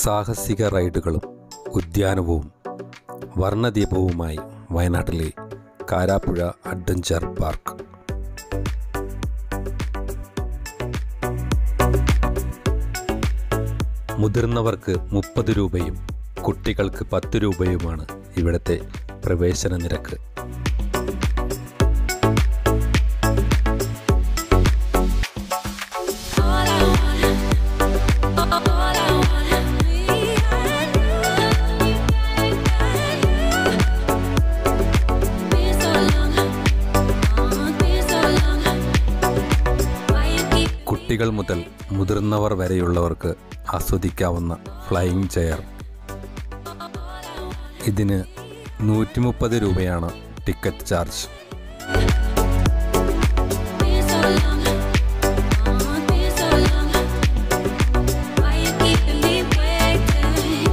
സാഹസിക റൈഡുകളും ഉദ്യാനവും വർണ്ണദീപവുമായി വയനാട്ടിലെ Karapuzha adventure park മുതിർന്നവർക്ക് മുപ്പത് രൂപയും കുട്ടികൾക്ക് പത്ത് രൂപയുമാണ് ഇവിടുത്തെ പ്രവേശന നിരക്ക് All I want, all I want, me and you, been so long, oh, been so long. Why you keep കുട്ടികൾ മുതൽ മുതിർന്നവർ വരെയുള്ളവർക്ക് ആസ്വദിക്കാവുന്ന ഫ്ലൈയിങ് ചെയർ ഇതിന് നൂറ്റി മുപ്പത് രൂപയാണ് ticket charge been so long, oh, been so long. Why you keeping me waiting?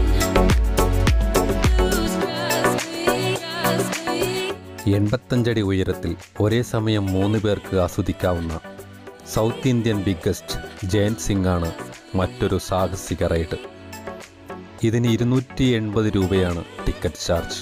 Lose trust me, trust me. എൺപത്തഞ്ചടി ഉയരത്തിൽ ഒരേ സമയം മൂന്ന് പേർക്ക് ആസ്വദിക്കാവുന്ന South Indian biggest giant swing ആണ് മറ്റൊരു സാഹസിക റൈഡ് ഇതിന് ഇരുന്നൂറ്റി എൺപത് രൂപയാണ് ടിക്കറ്റ് ചാർജ്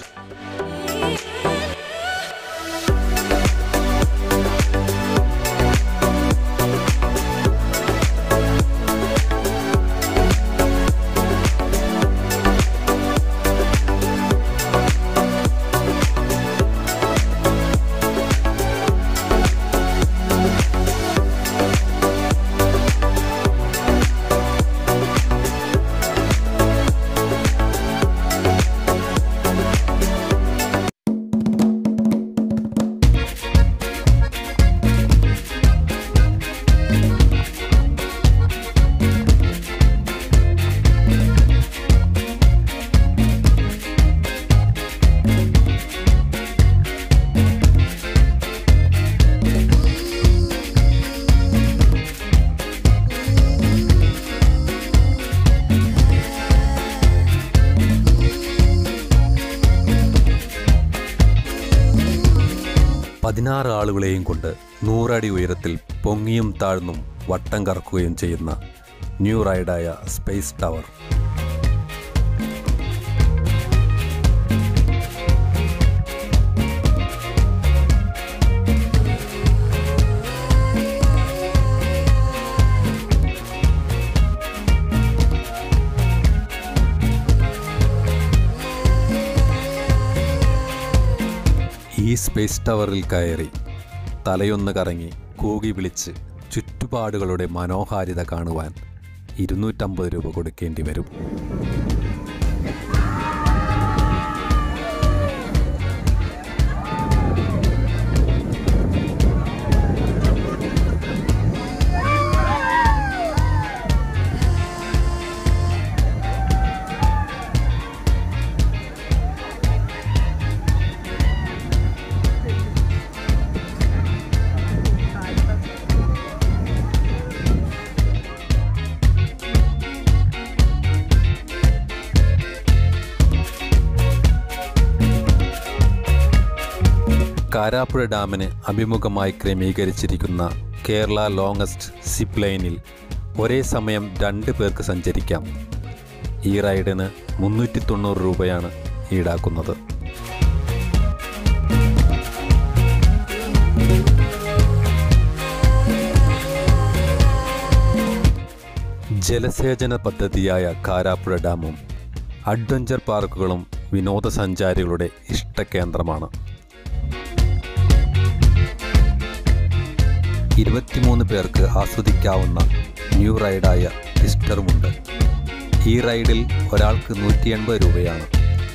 പതിനാറ് ആളുകളെയും കൊണ്ട് നൂറടി ഉയരത്തിൽ പൊങ്ങിയും താഴ്ന്നും വട്ടം കറക്കുകയും ചെയ്യുന്ന ന്യൂ റൈഡായ സ്പേസ് ടവർ ഈ സ്പേസ് ടവറിൽ കയറി തലയൊന്ന് കറങ്ങി കൂകി വിളിച്ച് ചുറ്റുപാടുകളുടെ മനോഹാരിത കാണുവാൻ ഇരുന്നൂറ്റമ്പത് രൂപ കൊടുക്കേണ്ടി വരും കാരാപ്പുഴ ഡാമിന് അഭിമുഖമായി ക്രമീകരിച്ചിരിക്കുന്ന കേരള ലോങ്ങസ്റ്റ് സിപ്പ് ലൈനിൽ ഒരേ സമയം രണ്ട് പേർക്ക് സഞ്ചരിക്കാം ഈ റൈഡിന് മുന്നൂറ്റി തൊണ്ണൂറ് രൂപയാണ് ഈടാക്കുന്നത് ജലസേചന പദ്ധതിയായ കാരാപ്പുഴ ഡാമും അഡ്വഞ്ചർ പാർക്കുകളും വിനോദസഞ്ചാരികളുടെ ഇഷ്ടകേന്ദ്രമാണ് ഇരുപത്തിമൂന്ന് പേർക്ക് ആസ്വദിക്കാവുന്ന ന്യൂ റൈഡായ ടിസ്റ്ററുമുണ്ട് ഈ റൈഡിൽ ഒരാൾക്ക് നൂറ്റി എൺപത് രൂപയാണ്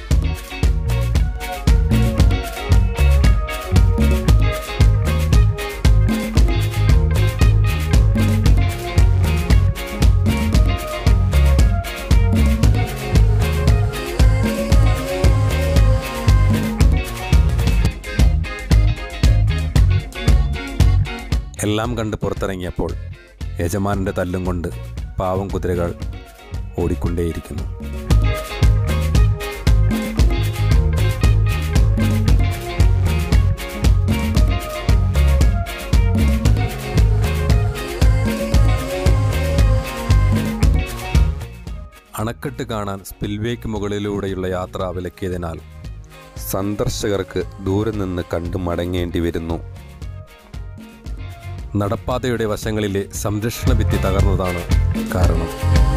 എല്ലാം കണ്ട് പുറത്തിറങ്ങിയപ്പോൾ യജമാനൻ്റെ തല്ലും കൊണ്ട് പാവം കുതിരകൾ ഓടിക്കൊണ്ടേയിരിക്കുന്നു അണക്കെട്ട് കാണാൻ സ്പിൽവേക്ക് മുകളിലൂടെയുള്ള യാത്ര വിലക്കിയതിനാൽ സന്ദർശകർക്ക് ദൂരെ നിന്ന് കണ്ടു മടങ്ങേണ്ടി വരുന്നു നടപ്പാതയുടെ വശങ്ങളിലെ സംരക്ഷണ ഭിത്തി തകർന്നതാണ് കാരണം